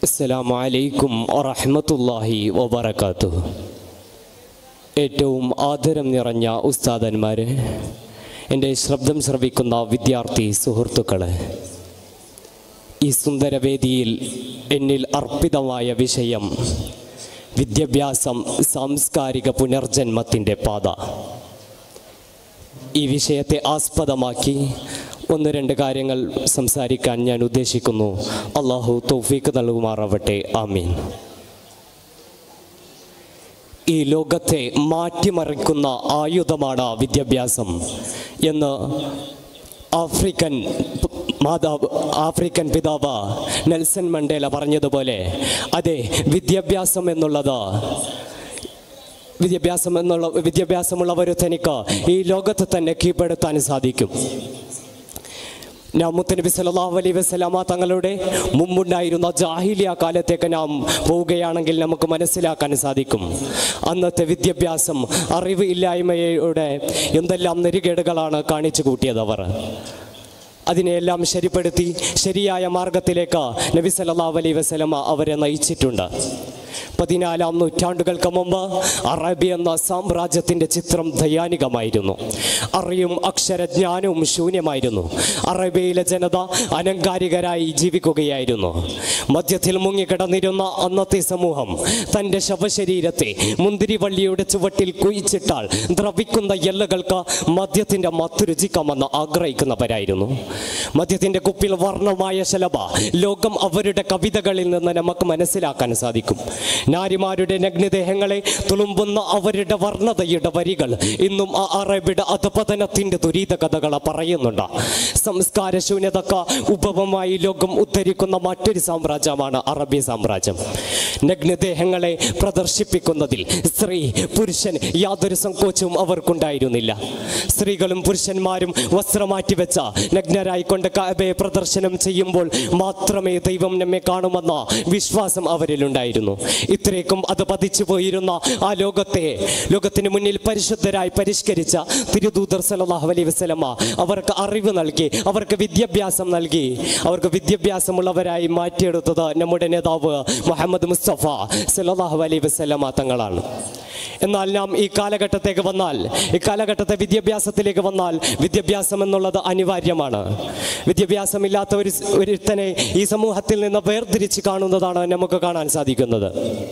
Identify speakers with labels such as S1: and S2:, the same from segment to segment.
S1: അസ്സലാമു അലൈക്കും വറഹ്മത്തുള്ളാഹി വബറകാതുഹു ഏറ്റവും ആദരം നിറഞ്ഞ ഉസ്താദന്മാരെ എൻ്റെ ശബ്ദം ശ്രവിക്കുന്ന വിദ്യാർത്ഥി സുഹൃത്തുക്കളെ ഈ സുന്ദരവേദിയിൽ എന്നിൽ അർപ്പിതമായ വിഷയം വിദ്യാഭ്യാസം സാംസ്കാരിക പുനർജന്മത്തിൻ്റെ പാത ഈ വിഷയത്തെ ആസ്പദമാക്കി ഒന്ന് രണ്ട് കാര്യങ്ങൾ സംസാരിക്കാൻ ഞാൻ ഉദ്ദേശിക്കുന്നു അള്ളാഹു തൗഫീക്ക് നൽകുമാറാവട്ടെ ആമീൻ ഈ ലോകത്തെ മാറ്റിമറിക്കുന്ന ആയുധമാണ് വിദ്യാഭ്യാസം എന്ന് ആഫ്രിക്കൻ മാതാവ് ആഫ്രിക്കൻ പിതാവ് നെൽസൺ മണ്ടേല പറഞ്ഞതുപോലെ അതെ വിദ്യാഭ്യാസം എന്നുള്ളത് വിദ്യാഭ്യാസം എന്നുള്ള വിദ്യാഭ്യാസമുള്ളവർ തനിക്ക് ഈ ലോകത്ത് തന്നെ കീഴ്പ്പെടുത്താൻ സാധിക്കും നാം മുത്തനബി സല്ലല്ലാഹു അലൈഹി വസല്ലമ തങ്ങളുടെ മുമ്പുണ്ടായിരുന്ന ജാഹിലിയ കാലത്തേക്ക് നാം പോവുകയാണെങ്കിൽ നമുക്ക് മനസ്സിലാക്കാൻ സാധിക്കും അന്നത്തെ വിദ്യാഭ്യാസം അറിവ് ഇല്ലായ്മയുടെ എന്തെല്ലാം നെരുകേടുകളാണ് കാണിച്ചു കൂട്ടിയത് അവർ അതിനെയെല്ലാം ശരിപ്പെടുത്തി ശരിയായ മാർഗത്തിലേക്ക് നബി സല്ലല്ലാഹു അലൈഹി വസല്ലമ അവരെ നയിച്ചിട്ടുണ്ട് പതിനാലാം നൂറ്റാണ്ടുകൾക്ക് മുമ്പ് അറബി എന്ന സാമ്രാജ്യത്തിൻ്റെ ചിത്രം ദയാനികമായിരുന്നു അറിയും അക്ഷരജ്ഞാനവും ശൂന്യമായിരുന്നു അറബിയിലെ ജനത അനങ്കാരികരായി ജീവിക്കുകയായിരുന്നു മധ്യത്തിൽ മുങ്ങിക്കിടന്നിരുന്ന അന്നത്തെ സമൂഹം തൻ്റെ ശവശരീരത്തെ മുന്തിരിവള്ളിയുടെ ചുവട്ടിൽ കുഴിച്ചിട്ടാൽ ദ്രവിക്കുന്ന എല്ലകൾക്ക് മദ്യത്തിൻ്റെ മത്ത് രുചിക്കാമെന്ന് ആഗ്രഹിക്കുന്നവരായിരുന്നു മദ്യത്തിൻ്റെ കുപ്പിൽ വർണ്ണമായ ശലഭ ലോകം അവരുടെ കവിതകളിൽ നിന്ന് നമുക്ക് മനസ്സിലാക്കാൻ സാധിക്കും നാരിമാരുടെ നഗ്നദേഹങ്ങളെ തുളുമ്പുന്ന അവരുടെ വർണ്ണതയുടെ വരികൾ ഇന്നും ആ അറബിയുടെ അധപതനത്തിന്റെ ദുരിത കഥകൾ പറയുന്നുണ്ട് സംസ്കാര ശൂന്യതക്ക ഉപമമായി ലോകം ഉദ്ധരിക്കുന്ന മറ്റൊരു സാമ്രാജ്യമാണ് അറബി സാമ്രാജ്യം നഗ്നദേഹങ്ങളെ പ്രദർശിപ്പിക്കുന്നതിൽ സ്ത്രീ പുരുഷൻ യാതൊരു സങ്കോചവും അവർക്കുണ്ടായിരുന്നില്ല സ്ത്രീകളും പുരുഷന്മാരും വസ്ത്രം മാറ്റിവെച്ച നഗ്നരായിക്കൊണ്ട് കാബയെ പ്രദർശനം ചെയ്യുമ്പോൾ മാത്രമേ ദൈവം നമ്മെ കാണുമെന്ന വിശ്വാസം അവരിലുണ്ടായിരുന്നു ഇത്രയ്ക്കും അത് പതിച്ചു പോയിരുന്ന ആ ലോകത്തെ ലോകത്തിന് മുന്നിൽ പരിശുദ്ധരായി പരിഷ്കരിച്ച തിരുദൂതർ സല്ലല്ലാഹു അലൈഹി വസല്ലമ അവർക്ക് അറിവ് നൽകി അവർക്ക് വിദ്യാഭ്യാസം നൽകി അവർക്ക് വിദ്യാഭ്യാസമുള്ളവരായി മാറ്റിയെടുത്തത് നമ്മുടെ നേതാവ് മുഹമ്മദ് മുസ്തഫ സല്ലല്ലാഹു അലൈഹി വസല്ലമ തങ്ങളാണ് എന്നാൽ നാം ഈ കാലഘട്ടത്തേക്ക് വന്നാൽ ഈ കാലഘട്ടത്തെ വിദ്യാഭ്യാസത്തിലേക്ക് വന്നാൽ വിദ്യാഭ്യാസം എന്നുള്ളത് അനിവാര്യമാണ് വിദ്യാഭ്യാസമില്ലാത്ത ഒരു ഒരുത്തനെ ഈ സമൂഹത്തിൽ നിന്ന് വേർതിരിച്ച് കാണുന്നതാണ് നമുക്ക് കാണാൻ സാധിക്കുന്നത്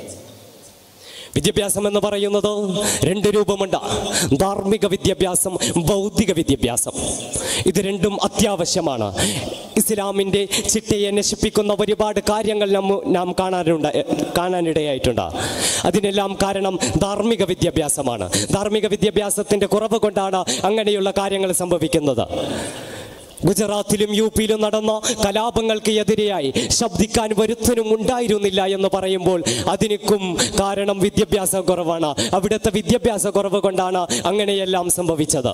S1: വിദ്യാഭ്യാസം എന്ന് പറയുന്നത് രണ്ട് രൂപമുണ്ട് ധാർമ്മിക വിദ്യാഭ്യാസം ഭൗതിക വിദ്യാഭ്യാസം ഇത് രണ്ടും അത്യാവശ്യമാണ് ഇസ്ലാമിൻ്റെ ചിട്ടയെ നശിപ്പിക്കുന്ന ഒരുപാട് കാര്യങ്ങൾ നമ്മ നാം കാണാനുണ്ട് കാണാനിടയായിട്ടുണ്ട് അതിനെല്ലാം കാരണം ധാർമ്മിക വിദ്യാഭ്യാസമാണ് ധാർമ്മിക വിദ്യാഭ്യാസത്തിൻ്റെ കുറവ് കൊണ്ടാണ് അങ്ങനെയുള്ള കാര്യങ്ങൾ സംഭവിക്കുന്നത് ഗുജറാത്തിലും യു പിയിലും നടന്ന കലാപങ്ങൾക്ക് എതിരെയായി ശബ്ദിക്കാൻ ഒരുത്തനും ഉണ്ടായിരുന്നില്ല എന്ന് പറയുമ്പോൾ അതിനും കാരണം വിദ്യാഭ്യാസ കുറവാണ് അവിടുത്തെ വിദ്യാഭ്യാസ കുറവ് കൊണ്ടാണ് അങ്ങനെയെല്ലാം സംഭവിച്ചത്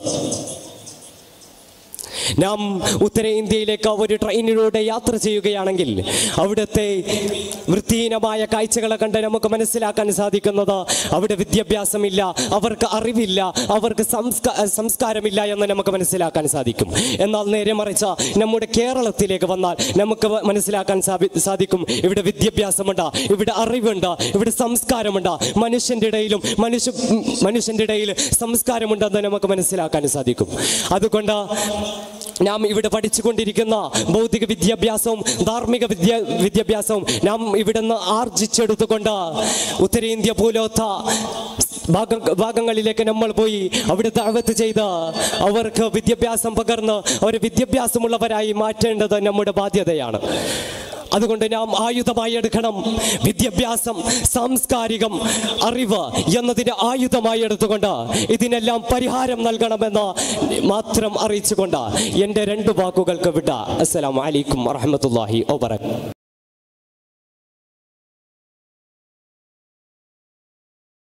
S1: നാം ഉത്തരേന്ത്യയിലേക്ക് ഒരു ട്രെയിനിലൂടെ യാത്ര ചെയ്യുകയാണെങ്കിൽ അവിടുത്തെ വൃത്തിഹീനമായ കാഴ്ചകളെ കണ്ട് നമുക്ക് മനസ്സിലാക്കാൻ സാധിക്കുന്നത് അവിടെ വിദ്യാഭ്യാസമില്ല അവർക്ക് അറിവില്ല അവർക്ക് സംസ്കാ സംസ്കാരമില്ല എന്ന് നമുക്ക് മനസ്സിലാക്കാൻ സാധിക്കും എന്നാൽ നേരെ മറിച്ച നമ്മുടെ കേരളത്തിലേക്ക് വന്നാൽ നമുക്ക് മനസ്സിലാക്കാൻ സാധി- സാധിക്കും ഇവിടെ വിദ്യാഭ്യാസമുണ്ട് ഇവിടെ അറിവുണ്ട് ഇവിടെ സംസ്കാരമുണ്ട് മനുഷ്യൻ്റെ ഇടയിലും മനുഷ്യ മനുഷ്യൻ്റെ ഇടയിൽ സംസ്കാരമുണ്ടെന്ന് നമുക്ക് മനസ്സിലാക്കാൻ സാധിക്കും അതുകൊണ്ട് നാം ഇവിടെ പഠിച്ചുകൊണ്ടിരിക്കുന്ന ഭൗതിക വിദ്യാഭ്യാസവും ധാർമ്മിക വിദ്യാ വിദ്യാഭ്യാസവും നാം ഇവിടെ നിന്ന് ആർജിച്ചെടുത്തുകൊണ്ട് ഉത്തരേന്ത്യ പോലത്ത ഭാഗ ഭാഗങ്ങളിലേക്ക് നമ്മൾ പോയി അവിടെ ദാവത്ത് ചെയ്ത് അവർക്ക് വിദ്യാഭ്യാസം പകർന്ന് അവർ വിദ്യാഭ്യാസമുള്ളവരായി മാറ്റേണ്ടത് നമ്മുടെ ബാധ്യതയാണ് അതുകൊണ്ട് നാം ആയുധമായി എടുക്കണം വിദ്യാഭ്യാസം സാംസ്കാരികം അറിവ് എന്നതിന്റെ ആയുധമായി എടുത്തുകൊണ്ട് ഇതിനെല്ലാം പരിഹാരം നൽകണമെന്ന് മാത്രം അറിയിച്ചുകൊണ്ട് എൻ്റെ രണ്ട് വാക്കുകൾക്ക് വിട അസ്സലാമു അലൈക്കും വറഹമത്തല്ലാഹി വബറകാതുഹു